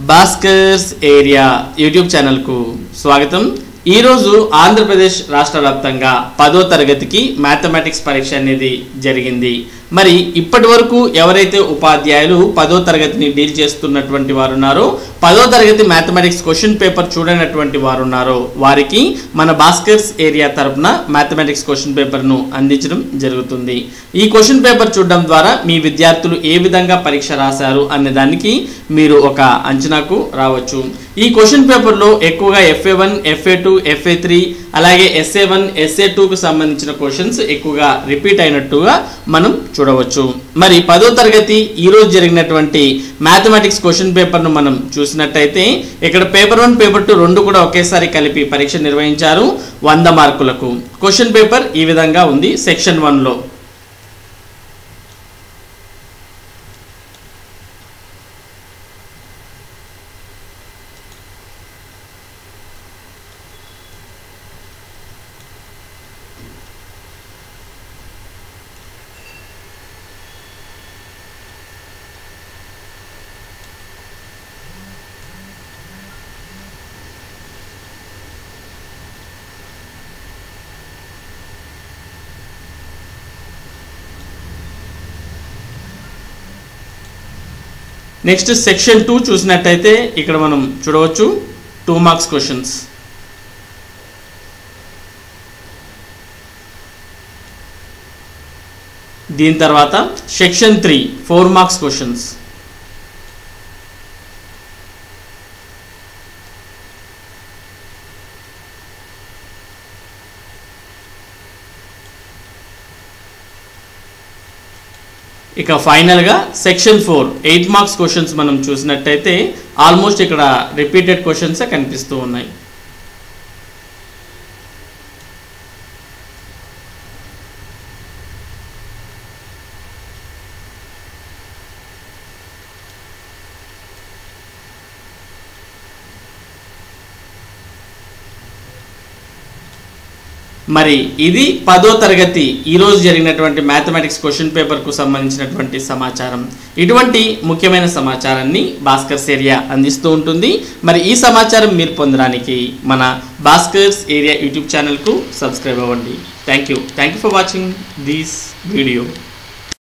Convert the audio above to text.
Bhaskar's area YouTube ఛానల్కు స్వాగతం ఈరోజు ఆంధ్రప్రదేశ్ రాష్ట్ర వ్యాప్తంగా పదో తరగతికి మ్యాథమెటిక్స్ పరీక్ష అనేది జరిగింది మరి ఇప్పటి వరకు ఎవరైతే ఉపాధ్యాయులు పదో తరగతిని డీల్ చేస్తున్నటువంటి వారు ఉన్నారో పదో తరగతి మ్యాథమెటిక్స్ క్వశ్చన్ పేపర్ చూడనటువంటి వారు ఉన్నారో వారికి మన భాస్కర్స్ ఏరియా తరపున మ్యాథమెటిక్స్ క్వశ్చన్ పేపర్ను అందించడం జరుగుతుంది ఈ క్వశ్చన్ పేపర్ చూడడం ద్వారా మీ విద్యార్థులు ఏ విధంగా పరీక్ష రాశారు అనే దానికి మీరు ఒక అంచనాకు రావచ్చు ఈ క్వశ్చన్ పేపర్లో ఎక్కువగా FA one FA two FA three అలాగే ఎస్ఏ వన్ ఎస్ఏ టూకు సంబంధించిన క్వశ్చన్స్ ఎక్కువగా రిపీట్ అయినట్టుగా మనం చూడవచ్చు మరి పదో తరగతి ఈ రోజు జరిగినటువంటి మ్యాథమెటిక్స్ క్వశ్చన్ పేపర్ను మనం చూసినట్టయితే ఇక్కడ పేపర్ వన్ పేపర్ టూ రెండు కూడా ఒకేసారి కలిపి పరీక్ష నిర్వహించారు వంద మార్కులకు క్వశ్చన్ పేపర్ ఈ విధంగా ఉంది సెక్షన్ వన్లో నెక్స్ట్ సెక్షన్ టూ చూసినట్టయితే ఇక్కడ మనం చూడవచ్చు టూ మార్క్స్ క్వశ్చన్స్ దీని తర్వాత section three four marks questions ఇక ఫైనల్గా section four eight marks questions మనం చూసినట్టయితే ఆల్మోస్ట్ ఇక్కడ రిపీటెడ్ క్వశ్చన్సే కనిపిస్తూ ఉన్నాయి మరి ఇది పదో తరగతి ఈరోజు జరిగినటువంటి మ్యాథమెటిక్స్ క్వశ్చన్ పేపర్కు సంబంధించినటువంటి సమాచారం ఇటువంటి ముఖ్యమైన సమాచారాన్ని భాస్కర్స్ ఏరియా అందిస్తూ ఉంటుంది మరి ఈ సమాచారం మీరు పొందడానికి మన భాస్కర్స్ ఏరియా యూట్యూబ్ ఛానల్కు సబ్స్క్రైబ్ అవ్వండి thank you thank you for watching this video